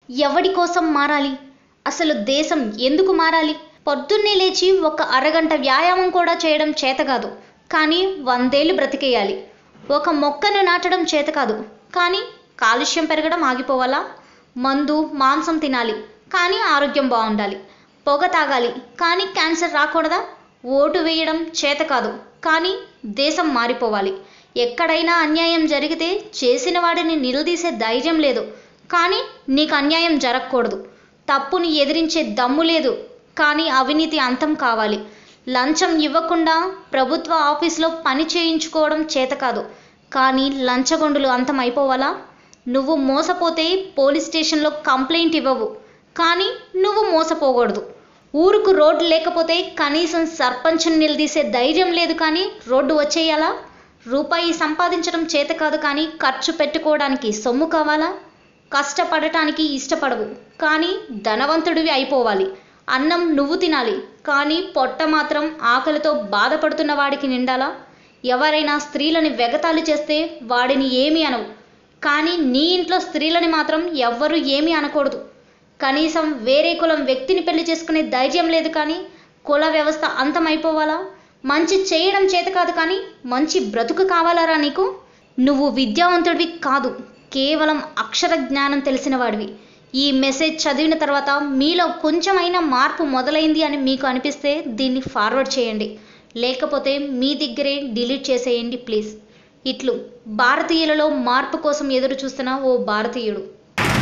ఎవడి కోసం మారాలి అసలు దేశం ఎందుకు మారాలి పొద్దున్నే లేచి ఒక అరగంట వ్యాయామం కూడా చేయడం చేత కాదు కానీ వందేళ్ళు బ్రతికేయాలి ఒక మొక్కను నాటడం చేత కాదు కానీ కాలుష్యం పెరగడం ఆగిపోవాలా మందు మాంసం తినాలి కానీ ఆరోగ్యం బాగుండాలి పొగ తాగాలి కానీ క్యాన్సర్ రాకూడదా ఓటు వేయడం చేత కాదు కానీ దేశం మారిపోవాలి ఎక్కడైనా అన్యాయం జరిగితే చేసిన వాడిని నిలదీసే ధైర్యం లేదు కానీ నీకు అన్యాయం జరగకూడదు తప్పుని ఎదిరించే దమ్ము లేదు కానీ అవినీతి అంతం కావాలి లంచం ఇవ్వకుండా ప్రభుత్వ ఆఫీసులో పని చేయించుకోవడం చేత కాదు కానీ లంచగొండులు అంతం అయిపోవాలా నువ్వు మోసపోతే పోలీస్ స్టేషన్లో కంప్లైంట్ ఇవ్వవు కానీ నువ్వు మోసపోకూడదు ఊరుకు రోడ్డు లేకపోతే కనీసం సర్పంచ్ని నిలదీసే ధైర్యం లేదు కానీ రోడ్డు వచ్చేయాలా రూపాయి సంపాదించడం చేత కాదు కానీ ఖర్చు పెట్టుకోవడానికి సొమ్ము కావాలా కష్టపడటానికి ఇష్టపడవు కానీ ధనవంతుడివి అయిపోవాలి అన్నం నువ్వు తినాలి కానీ పొట్ట మాత్రం ఆకలితో బాధపడుతున్న వాడికి నిండాలా ఎవరైనా స్త్రీలని వెగతాళి చేస్తే వాడిని ఏమీ అనవు కానీ నీ ఇంట్లో స్త్రీలని మాత్రం ఎవ్వరూ ఏమీ అనకూడదు కనీసం వేరే కులం వ్యక్తిని పెళ్లి చేసుకునే ధైర్యం లేదు కానీ కుల వ్యవస్థ అంతమైపోవాలా మంచి చేయడం చేత కాదు కానీ మంచి బ్రతుకు కావాలారా నీకు నువ్వు విద్యావంతుడివి కాదు కేవలం అక్షర జ్ఞానం తెలిసిన వాడివి ఈ మెసేజ్ చదివిన తర్వాత మీలో కొంచెమైనా మార్పు మొదలైంది అని మీకు అనిపిస్తే దీన్ని ఫార్వర్డ్ చేయండి లేకపోతే మీ దగ్గరే డిలీట్ చేసేయండి ప్లీజ్ ఇట్లు భారతీయులలో మార్పు కోసం ఎదురు చూస్తున్న ఓ భారతీయుడు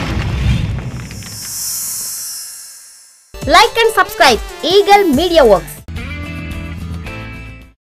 Like and subscribe Eagle Media Works.